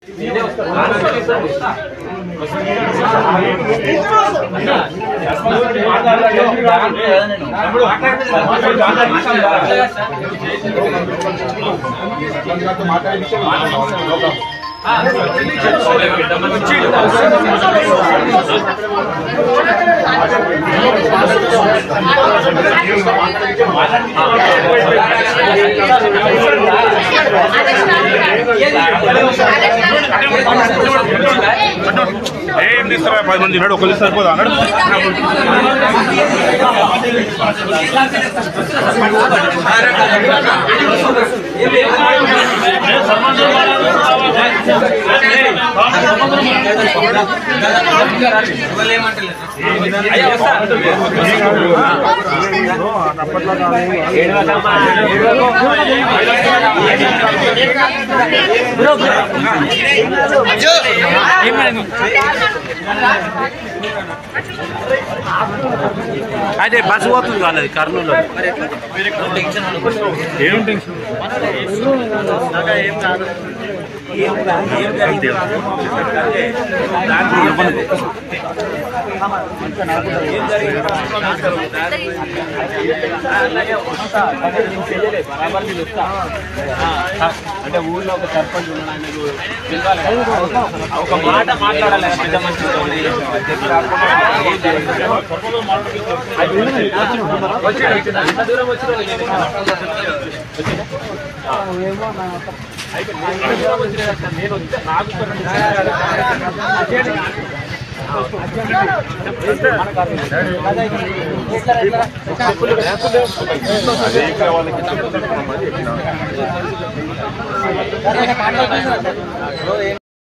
ఏం తీస్తారా పది మంది ఉన్నాడు ఒకళ్ళు సరిపోదా అన్నాడు అదే బస్సు పోతుంది కాలేదు కర్నూలు ఏం టెన్షన్ అంటే ఊళ్ళో ఒక సర్పంచ్ ఉన్నాడు ఆయనకు పిలవాలి కదా. ఒక మాట మాట్లాడాలి పెద్ద మనిషితో చెప్పి రాకుండా ఏం జరిగింది? అది ఉంది. వచ్చిండు, వచ్చిండు. అంత దూరం వచ్చిన నేను వస్తే నాకు ఒక రెండు సార్లు అదే వాళ్ళకి చెప్పి చెప్పమని చెప్పిన